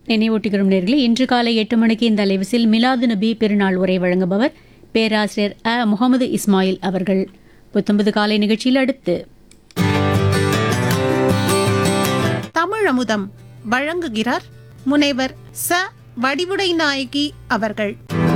நினைவூட்டுகிறோம் நேர்களே இன்று காலை எட்டு மணிக்கு இந்த அலைவசில் மிலாது நபி பெருநாள் உரை வழங்குபவர் பேராசிரியர் அ முகமது இஸ்மாயில் அவர்கள் புத்தொன்பது காலை நிகழ்ச்சியில் அடுத்து தமிழமுதம் வழங்குகிறார் முனைவர் ச வடிவுடை நாயகி அவர்கள்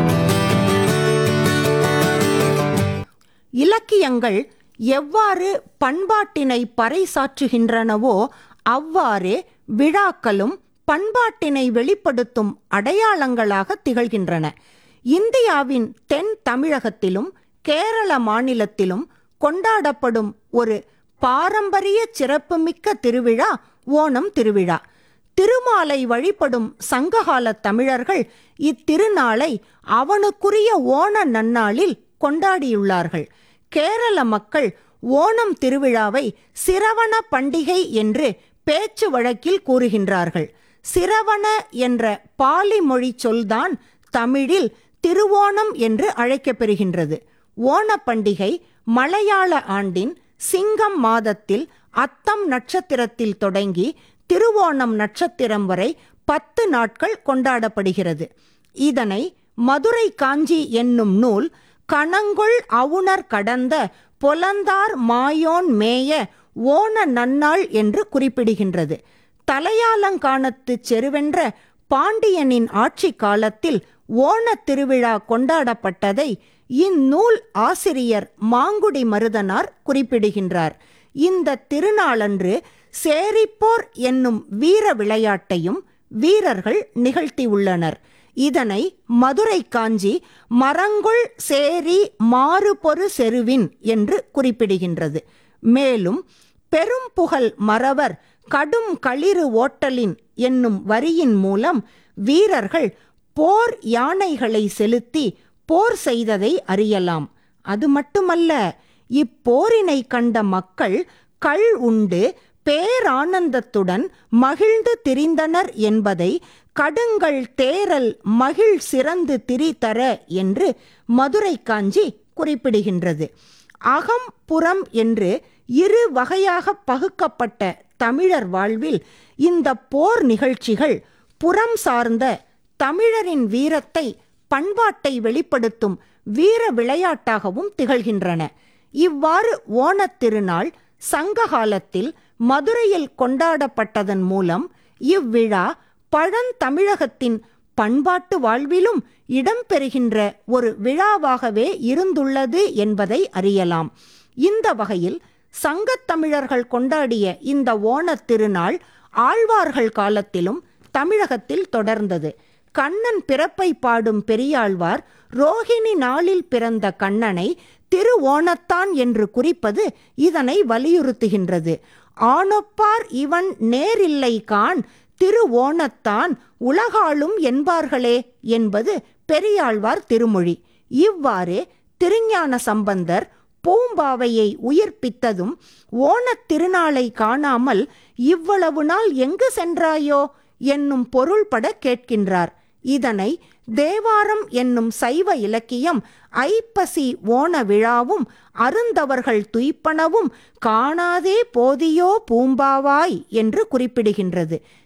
இலக்கியங்கள் எவ்வாறு பண்பாட்டினை பறைசாற்றுகின்றனவோ அவ்வாறே விழாக்களும் பண்பாட்டினை வெளிப்படுத்தும் அடையாளங்களாக திகழ்கின்றன இந்தியாவின் தென் தமிழகத்திலும் கேரள மாநிலத்திலும் கொண்டாடப்படும் ஒரு பாரம்பரிய சிறப்புமிக்க திருவிழா ஓணம் திருவிழா திருமாலை வழிபடும் சங்ககால தமிழர்கள் இத்திருநாளை அவனுக்குரிய ஓண நன்னாளில் கொண்டாடியுள்ளார்கள் கேரள மக்கள் ஓணம் திருவிழாவை சிரவண பண்டிகை என்று பேச்சு வழக்கில் கூறுகின்றார்கள் சிரவண என்ற பாலி மொழி சொல்தான் தமிழில் திருவோணம் என்று அழைக்கப்பெறுகின்றது ஓண பண்டிகை மலையாள ஆண்டின் சிங்கம் மாதத்தில் அத்தம் நட்சத்திரத்தில் தொடங்கி திருவோணம் நட்சத்திரம் வரை பத்து நாட்கள் கொண்டாடப்படுகிறது இதனை மதுரை காஞ்சி என்னும் நூல் கணங்கொள் அவுணர் கடந்த பொலந்தார் மாயோன் மேய ஓண நன்னாள் என்று குறிப்பிடுகின்றது தலையாலங்கானத்து செருவென்ற பாண்டியனின் ஆட்சி காலத்தில் ஓணத் திருவிழா கொண்டாடப்பட்டதை இந்நூல் ஆசிரியர் மாங்குடி மருதனார் குறிப்பிடுகின்றார் இந்த திருநாளன்று சேரிப்போர் என்னும் வீர விளையாட்டையும் வீரர்கள் நிகழ்த்தியுள்ளனர் இதனை மதுரை காஞ்சி மரங்கொள் சேரி மாறுபொரு செருவின் என்று குறிப்பிடுகின்றது மேலும் பெரும் புகழ் மறவர் கடும் களிறு ஓட்டலின் என்னும் வரியின் மூலம் வீரர்கள் போர் யானைகளை செலுத்தி போர் செய்ததை அறியலாம் அது மட்டுமல்ல இப்போரினை கண்ட மக்கள் கள் உண்டு பேரானந்தத்துடன் மகிழ்ந்து திரிந்தனர் என்பதை கடுங்கள் தேரல் மகிழ் சிறந்து திரிதர என்று மதுரை காஞ்சி குறிப்பிடுகின்றது அகம் புறம் என்று இரு வகையாக பகுக்கப்பட்ட தமிழர் வாழ்வில் இந்த போர் நிகழ்ச்சிகள் புறம் சார்ந்த தமிழரின் வீரத்தை பண்பாட்டை வெளிப்படுத்தும் வீர விளையாட்டாகவும் திகழ்கின்றன இவ்வாறு ஓணத் திருநாள் சங்க காலத்தில் மதுரையில் கொண்டாடப்பட்டதன் மூலம் இவ்விழா பழந்தமிழகத்தின் பண்பாட்டு வாழ்விலும் இடம்பெறுகின்ற ஒரு விழாவாகவே இருந்துள்ளது என்பதை அறியலாம் இந்த வகையில் சங்கத் தமிழர்கள் கொண்டாடிய இந்த ஓணத் திருநாள் ஆழ்வார்கள் காலத்திலும் தமிழகத்தில் தொடர்ந்தது கண்ணன் பிறப்பை பாடும் பெரியாழ்வார் ரோகிணி நாளில் பிறந்த கண்ணனை திரு ஓணத்தான் என்று குறிப்பது இதனை வலியுறுத்துகின்றது ஆனொப்பார் இவன் நேரில்லை கான் திரு ஓணத்தான் உலகாளும் என்பார்களே என்பது பெரியாழ்வார் திருமொழி இவ்வாறு திருஞான சம்பந்தர் பூம்பாவையை உயிர்ப்பித்ததும் ஓணத் திருநாளை காணாமல் இவ்வளவு நாள் எங்கு சென்றாயோ என்னும் பொருள்பட கேட்கின்றார் இதனை தேவாரம் என்னும் சைவ இலக்கியம் ஐப்பசி ஓண விழாவும் அருந்தவர்கள் துய்ப்பனவும் காணாதே போதியோ பூம்பாவாய் என்று குறிப்பிடுகின்றது